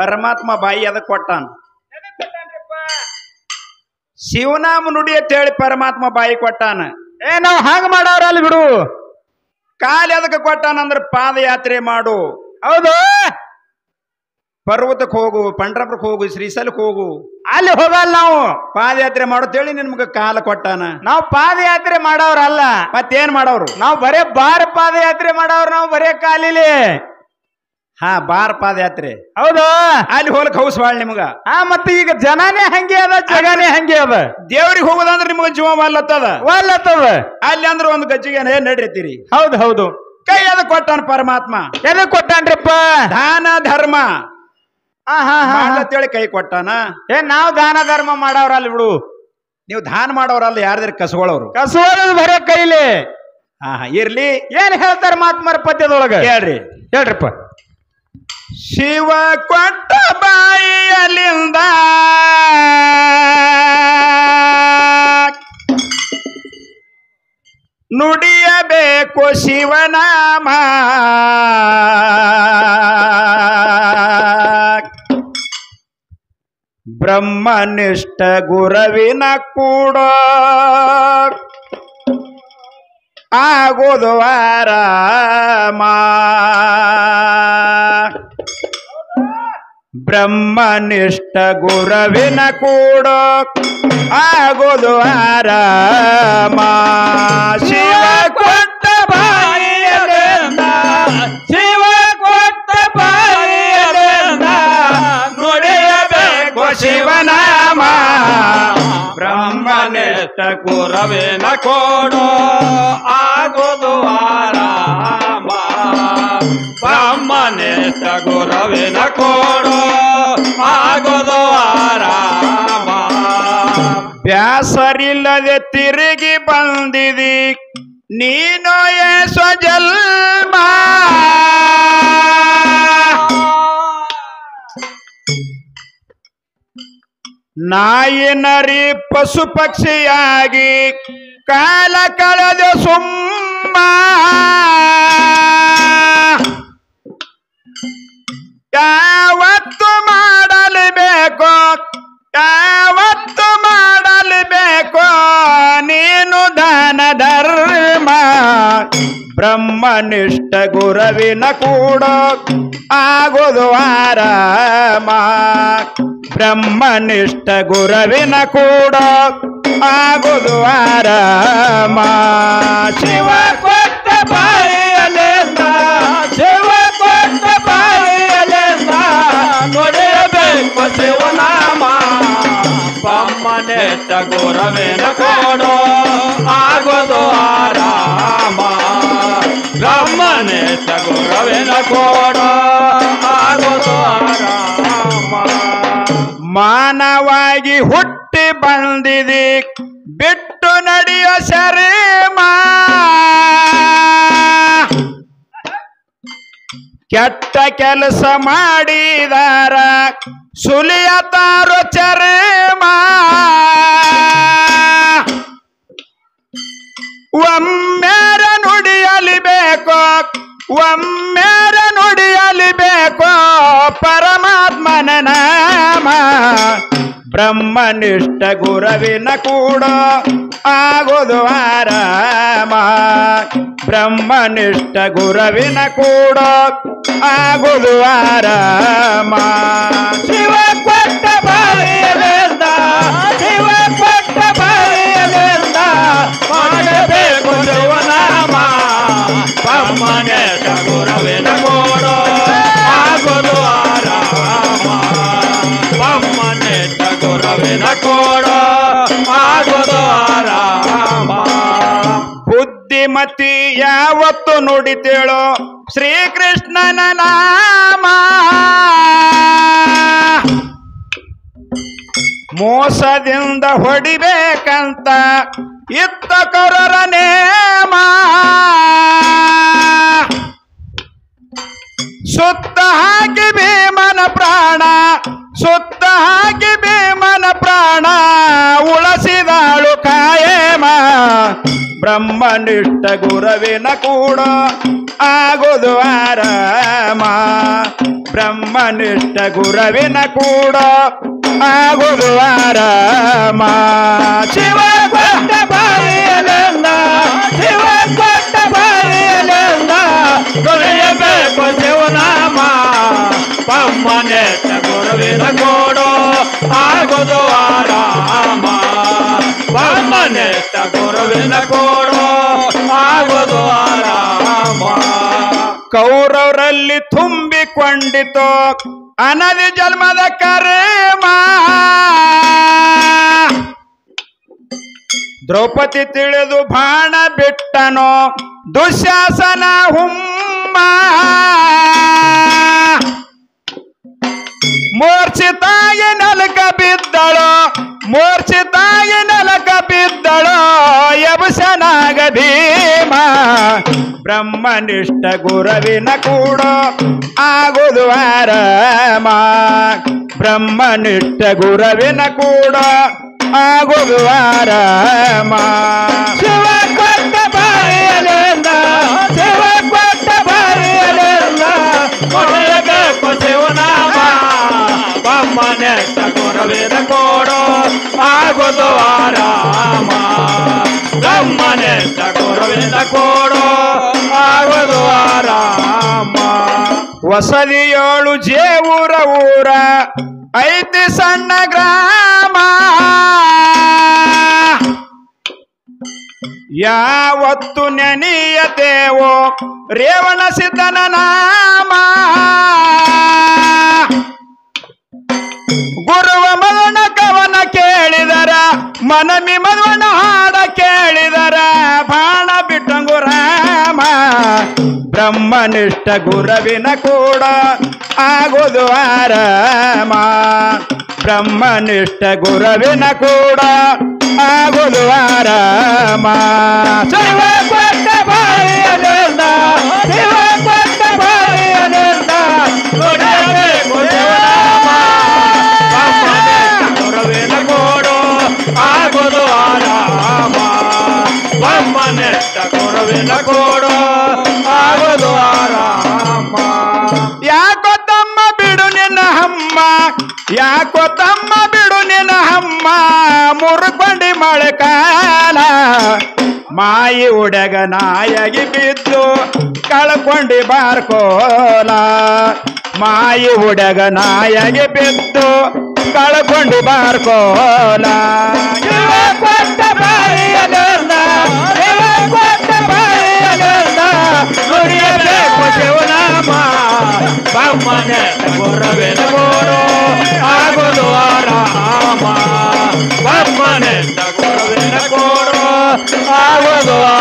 ಪರಮಾತ್ಮ ಬಾಯಿ ಅದಕ್ಕೆ ಕೊಟ್ಟಾನ ಶಿವನಾಮ ನುಡಿ ಅಂತ ಹೇಳಿ ಪರಮಾತ್ಮ ಬಾಯಿ ಕೊಟ್ಟಾನ ಏ ನಾವ್ ಹಂಗ ಮಾಡವ್ರಲ್ಲ ಬಿಡು ಕಾಲಿ ಅದಕ್ಕೆ ಕೊಟ್ಟಾನಂದ್ರ ಪಾದಯಾತ್ರೆ ಮಾಡು ಹೌದು ಪರ್ವತಕ್ಕೆ ಹೋಗು ಪಂಡ್ರಪುರಕ್ಕೆ ಹೋಗು ಶ್ರೀಶೈಲಕ್ಕೆ ಹೋಗು ಅಲ್ಲಿ ಹೋಗಲ್ಲ ನಾವು ಪಾದಯಾತ್ರೆ ಮಾಡುತ್ತೇಳಿ ನಿಮ್ಗೆ ಕಾಲ ಕೊಟ್ಟಾನ ನಾವು ಪಾದಯಾತ್ರೆ ಮಾಡವ್ರಲ್ಲ ಮತ್ತೇನ್ ಮಾಡವ್ರು ನಾವು ಬರೇ ಬಾರ್ ಪಾದಯಾತ್ರೆ ಮಾಡವ್ರ ನಾವು ಬರೇ ಕಾಲಿಲಿ ಹಾ ಬಾರ್ ಪಾದಯಾತ್ರೆ ಹೌದು ಅಲ್ಲಿ ಹೋಲಕ್ ಹೌಸ್ ಬಾಳ್ ನಿಮ್ಗ ಹಾ ಮತ್ತೆ ಈಗ ಜನನೇ ಹಂಗೆ ಅದ ಜಗನೇ ಹಂಗೆ ಅದ ದೇವ್ರಿಗೆ ಹೋಗೋದಂದ್ರೆ ನಿಮ್ಗೆ ಜೀವ ವಾಲತ್ತದ ಒಲ್ಲತ್ತದ ಅಲ್ಲಿ ಅಂದ್ರೆ ಒಂದು ಗಜ್ಜಿಗೆ ನಡಿತೀರಿ ಹೌದು ಹೌದು ಕೈ ಅದ ಕೊಟ್ಟಾನ ಪರಮಾತ್ಮ ಎದಕ್ ಕೊಟ್ಟಾನ್ರಿಪ್ಪ ದಾನ ಧರ್ಮ ಹಾ ಹಾ ಹಾ ಹಾ. ಮಾಡ್ಲತ್ತೇಳಿ ಕೈ ಕೊಟ್ಟಾನ ಏ ನಾವ್ ದಾನ ಧರ್ಮ ಮಾಡವ್ರಲ್ಲ ಬಿಡು ನೀವು ದಾನ ಮಾಡೋರಲ್ಲ ಯಾರ್ದಾರ ಕಸಗಳವ್ರು ಕಸುವದು ಬರೇ ಕೈಲಿ ಹಾ ಹಾ ಇರ್ಲಿ ಏನ್ ಹೇಳ್ತಾರ ಮಾತ್ಮರ ಪದ್ಯದೊಳಗ ಹೇಳ್ರಿ ಹೇಳ್ರಿಪ್ಪ ಶಿವ ಕೊಟ್ಟ ಬಾಯಿಯಲಿಂದ ನುಡಿಯಬೇಕು ಶಿವನಾಮ ಬ್ರಹ್ಮನಿಷ್ಠ ಗುರವಿನ ಕೂಡ ಆಗೋದು ಆರಾಮ ಬ್ರಹ್ಮನಿಷ್ಠ ಗುರವಿನ ಕೂಡ ಆಗೋದು ಆರಾಮ ಶಿವ ಕೊಟ್ಟ ಬಾಯಿಯಲಿಂದ ಶಿವ ಕೊಟ್ಟ ಬಾಯಿಯಲಿಂದ ನುಡಿಯಬೇಕು ಶಿವನಾಮ ಬ್ರಹ್ಮನಿಷ್ಠ ಕುರವೇನ ಕೊಡೋ ಆಗೋದು ಆರಾಮ ಬ್ರಹ್ಮನೇ ಗುರವೇನ ಕೊಡೋ ಆಗೋದು ಆರಾಮ ಬ್ಯಾಸರಿಲ್ಲದೆ ತಿರುಗಿ ಬಂದಿದಿ ನೀನು ಏಸೋ ಜನ್ಮ ನಾಯಿ ನರಿ ಪಶು ಪಕ್ಷಿಯಾಗಿ ಕಾಲ ಕಳೆದ ಸುಮ್ಮ ಯಾವತ್ತು ಮಾಡಲೇಬೇಕು ಯಾವತ್ತು ಮಾಡಲೇಬೇಕು ನೀನು ದಾನ ಧರ್ಮ ಬ್ರಹ್ಮನಿಷ್ಠ ಗುರವಿನ ಕೂಡ ಆಗೋದು ಆರಾಮ ಬ್ರಹ್ಮನಿಷ್ಠ ಗುರವಿನ ಕೂಡ ಆಗೋದು ಆರಾಮ ಶಿವ ಕೊಟ್ಟ ಬಾಯಿಯಲಿಂದ ಶಿವ ಕೊಟ್ಟ ಬಾಯಿಯಲಿಂದ ನುಡಿಯಬೇಕು ಶಿವನಾಮ ಬ್ರಹ್ಮನೇ ಗುರವೇನ ಕೊಡೋ ಆಗೋದು ಆರಾಮ ಬ್ರಹ್ಮನೇ ಗುರವೇನ ಕೊಡೋ ಆಗೋದು ಆರಾಮ ಮಾನವಾಗಿ ಹುಟ್ಟಿ ಬಂದಿದಿ ಬಿಟ್ಟು ನಡೆಯೋ ಶರೇಮ ಕೆಟ್ಟ ಕೆಲಸ ಮಾಡಿದಾರ ಸುಲಿಯತಾರೋ ಚರೇಮ ಒಮ್ಮೆರ ನುಡಿಯಲಿ ಬೇಕೋ ಒಮ್ಮೆರ ನುಡಿಯಲಿ ಬೇಕೋ ಪರಮಾತ್ಮನ ನಾಮ ಬ್ರಹ್ಮನಿಷ್ಠ ಗುರವಿನ ಕೂಡ ಆಗೋದು ಆರಾಮ ಬ್ರಹ್ಮನಿಷ್ಠ ಗುರವಿನ ಕೂಡ ಆಗೋದು ಆರಾಮ ಶಿವ ಕೊಟ್ಟ ಬಾಯಿಯಲಿಂದ ಶಿವ ಕೊಟ್ಟ ಬಾಯಿಯಲಿಂದ ಮಾಡಬೇಕು ಶಿವನಾಮ ಬ್ರಹ್ಮನೇ ಗುರವೇನ ಕೊಡೋ ಆಗೋದು ಆರಾಮ ಬ್ರಹ್ಮನೇ ಗುರವೇನ ಕೊಡೋ ಆಗೋದು ಆರಾಮ ಬುದ್ಧಿಮತಿ ಯಾವತ್ತು ನುಡಿತೇಳೋ ಶ್ರೀಕೃಷ್ಣನ ನಾಮ ಮೋಸದಿಂದ ಹೊಡಿಬೇಕಂತ ಇತ್ತ ಕೊರರ ನೇಮ ಸುತ್ತ ಹಾಕಿ ಭೀಮನ ಪ್ರಾಣ ಸುತ್ತ ಹಾಕಿ ಭೀಮನ ಪ್ರಾಣ ಉಳಸಿದಾಳು ಕಾಯೇಮ ಬ್ರಹ್ಮನಿಷ್ಠ ಗುರವಿನ ಕೂಡ ಆಗುದು ಆರಾಮ ಬ್ರಹ್ಮನಿಷ್ಠ ಗುರವಿನ ಕೂಡ ಆಗುದು ಆರಾಮ ಶಿವ ಕೊಟ್ಟ ಬಾಯಿಯಲೆಲ್ಲ ಶಿವ ಕೊಟ್ಟ ಬಾಯಿಯಲೆಲ್ಲ ದೊರೆಯಬೇಕು ಶಿವನಾಮ ಪಮ್ಮನೆಟ್ಟ ಗುರುವಿನ ಕೋಡು ಆಗುದು ಆರಾಮ ಪಮ್ಮನೆಟ್ಟ ಗುರುವಿನ ಕೋಡು ಆಗುದು ಆರಾಮ ಕೌರವರಲ್ಲಿ ತುಂಬಿಕೊಂಡಿತು ಅನದಿ ಜನ್ಮದ ಕರೇಮ ದ್ರೌಪದಿ ತಿಳಿದು ಬಾಣ ಬಿಟ್ಟನು ದುಶ್ಯಾಸನ ಹುಮ್ಮ ಮೂರ್ಛಿತಾಗಿ ನಲಕ ಬಿದ್ದಳು ಮೂರ್ಛಿತಾಗಿ ನಲಕ ಬಿದ್ದಳು ಯಬಸನಾಗ ಭೀಮ ಬ್ರಹ್ಮನಿಷ್ಠ ಗುರವಿನ ಕೂಡ ಆಗುದು ಆರಾಮ ಬ್ರಹ್ಮನಿಷ್ಠ ಗುರವಿನ ಕೂಡ ಆಗುದು ಆರಾಮ ಶಿವ ಕೊಟ್ಟ ಬಾಯಿಯಲೆಲ್ಲ ಶಿವ ಕೊಟ್ಟ ಬಾಯಿಯಲೆಲ್ಲ ಕೊಡಬೇಕು ಶಿವನಾಮ ಬಮ್ಮನೆಟ್ಟ ಗುರುವಿನ ಕೋಡು ಆಗುದು ಆರಾಮ ಬಮ್ಮನೆಟ್ಟ ಗುರುವಿನ ಕೋಡು ಆಗುದು ಆರಾಮ ಹೊಸದಿಯೋಳು ಜೇವೂರ ಊರ ಐತಿ ಸಣ್ಣ ಗ್ರಾಮ ಯಾವತ್ತು ನೆನೆಯತೇವೋ ರೇವಣ ಸಿದ್ಧನ ನಾಮ ಗುರುವ ಮದನ ಕವನ ಕೇಳಿದರ ಮನಮಿ ಮದನ ಹಾಡ ಕೇಳಿದರ ಬಾಣ ಬಿಟ್ಟಂಗು ರಾಮ ಬ್ರಹ್ಮನಿಷ್ಠ ಗುರವಿನ ಕೂಡ ಆಗುದು ಆರಾಮ ಬ್ರಹ್ಮನಿಷ್ಠ ಗುರವಿನ ಕೂಡ ಆಗುದು ಆರಾಮ ಶಿವ ಕೊಟ್ಟ ಬಾಯಿಯಲೆಲ್ಲ ಶಿವ ಕೊಟ್ಟ ಬಾಯಿಯಲೆಲ್ಲ ನುಡಿಯಬೇಕು ಶಿವನಾಮ ಬಮ್ಮನೆಟ್ಟ ಗುರುವಿನ ಕೋಡು ಆಗುದು ಆರಾಮ ಬಮ್ಮನೆಟ್ಟ ಗುರುವಿನ ಕೋಡು ಆಗುದು ಆರಾಮ ಯಾಕೋ ತಮ್ಮ ಬಿಡು ನಿನ್ನ ಹಮ್ಮ ಯಾಕೋ ತಮ್ಮ ಬಿಡು ನಿನ್ನ ಹಮ್ಮ ಮುರುಕೊಂಡಿ ಮಳೆಕಾಲ ಮಾಯಿ ಉಡಗ ನಾಯಗಿ ಬಿದ್ದು ಕಳ್ಕೊಂಡಿ ಬಾರ್ಕೋಲ ಮಾಯಿ ಉಡಗ ನಾಯಗಿ ಬಿದ್ದು ಕಳ್ಕೊಂಡಿ ಬಾರ್ಕೋಲ ಶಿವ ಕೊಟ್ಟ ಬಾಯಿಯಲೆಲ್ಲ ಶಿವ ಕೊಟ್ಟ ಬಾಯಿಯಲೆಲ್ಲ ನುಡಿಯಬೇಕು ಶಿವನಾಮ ಬಮ್ಮನೆ ಗುರವಿನ ಗೋಡು ಆಗುದು ಆರಾಮ ಬಮ್ಮನೆ ಗುರವಿನ ಕೋಡು ಆಗುದು